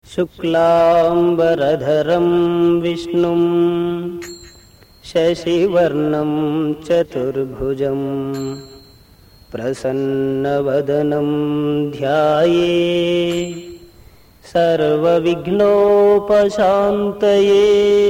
शुक्लाम्बरधरं विष्णुं शशिवर्णं चतुर्भुजं प्रसन्नवदनं ध्याये सर्वविघ्नोपशान्तये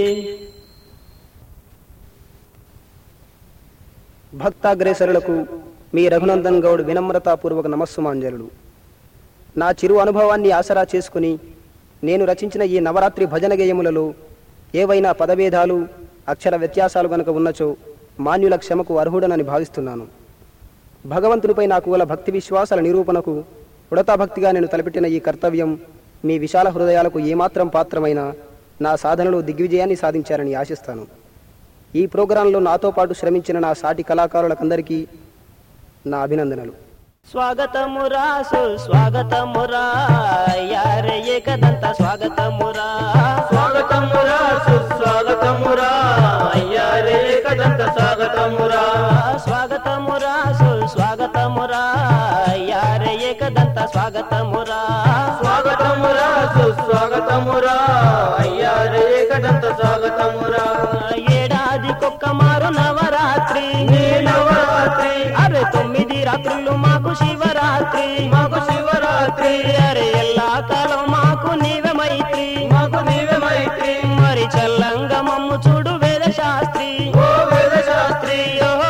భక్తాగ్రేసరులకు మీ రఘునందన్ గౌడ్ వినమ్రతాపూర్వక నమస్సుమాంజలుడు నా చిరు అనుభవాన్ని ఆసరా చేసుకుని నేను రచించిన ఈ నవరాత్రి భజన గేయములలో ఏవైనా పదభేదాలు అక్షర వ్యత్యాసాలు గనుక ఉన్నచో మాన్యుల క్షమకు అర్హుడనని భావిస్తున్నాను భగవంతునిపై నాకు గల భక్తి విశ్వాసాల నిరూపణకు ఉడతా భక్తిగా నేను తలపెట్టిన ఈ కర్తవ్యం మీ విశాల హృదయాలకు ఏమాత్రం పాత్రమైన నా సాధనలో దిగ్విజయాన్ని సాధించారని ఆశిస్తాను ఈ ప్రోగ్రాంలో నాతో పాటు శ్రమించిన నా సాటి కళాకారులకందరికీ నా అభినందనలు స్వాగతమురా సుస్వాగతమురా యారే ఏకదంత స్వాగతమురా స్వాగతమురా సుస్వాగతమురా అయ్యారే కదంత స్వాగతమురా స్వాగతమురా సుస్వాగతమురా యారే ఏకదంత స్వాగతమురా స్వాగతమురా సుస్వాగతమురా అయ్యారే కదంత స్వాగతమురా ఏడాదికొక్క మారు నవరాత్రి నీ నవరాత్రి అరే తొమ్మిది రాత్రులు మాకు శివరాత్రి మాకు శివరాత్రి అరే ఎల్లా కాలం మాకు నీవే మైత్రి మాకు నీవే మైత్రి మరి చల్లంగా మమ్ము చూడు వేద శాస్త్రి ఓ వేద శాస్త్రి ఓహో,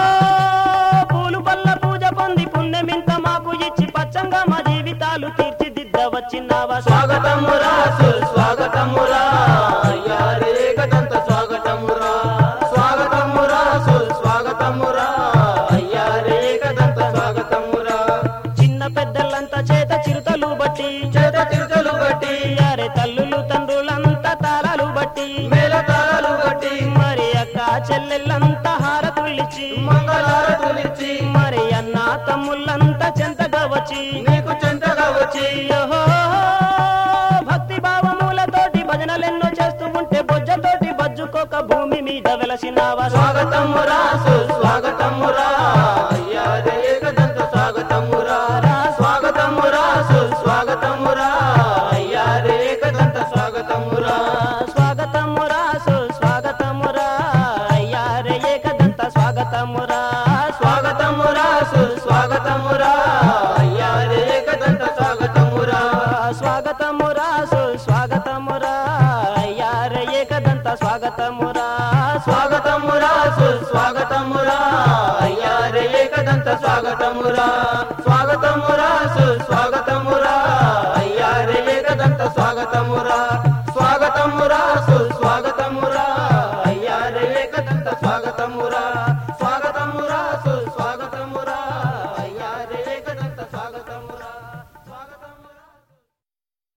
పూలు పల్ల పూజ పొంది పుణ్యమింత మాకు ఇచ్చి పచ్చంగా మా జీవితాలు తీర్చిదిద్ద వచ్చినావా స్వాగతమురా సుస్వాగతమురా అయ్యారే కదంత స్వాగతమురా స్వాగతమురా సుస్వాగతమురా అయ్యారే కదంత స్వాగతమురా చిన్న పెద్దలంతా చేత చిరుతలు బట్టి చేత తిరుతలు బట్టి యారే తల్లులు తండ్రులంతా తాళాలు బట్టి మేళ తాళాలు బట్టి మరి అక్క చెల్లెళ్ళంతా హారతులిచ్చి మంగళారతులిచ్చి మరి అన్న తమ్ముళ్ళంతా చెంతగా వచ్చి నీకు చెంతగా వచ్చి ఓహో, భక్తి భావములతోటి భజనలెన్నో చేస్తూ ఉంటే బొజ్జతోటి బజ్జుకోక భూమి మీద వెలసినావా స్వాగతమురా సుస్వాగతమురా అయ్యారే కదంత స్వాగతమురా స్వాగతమురా సుస్వాగతమురా అయ్యారే కదంత స్వాగతమురా స్వాగతమురా సుస్వాగతమురా అయ్యారే ఏకదంత స్వాగతమురా స్వాగతమురా సుస్వాగతమురా అయ్యారే కదంత స్వాగతమురా స్వాగతమురా సుస్వాగతమురా అయ్యారే ఏకదంత స్వాగతమురా స్వాగతమురా సుస్వాగతమురా అయ్యారే కదంత స్వాగతమురా స్వాగతమురా సుస్వాగతమురా అయ్యారే కదంత స్వాగతమురా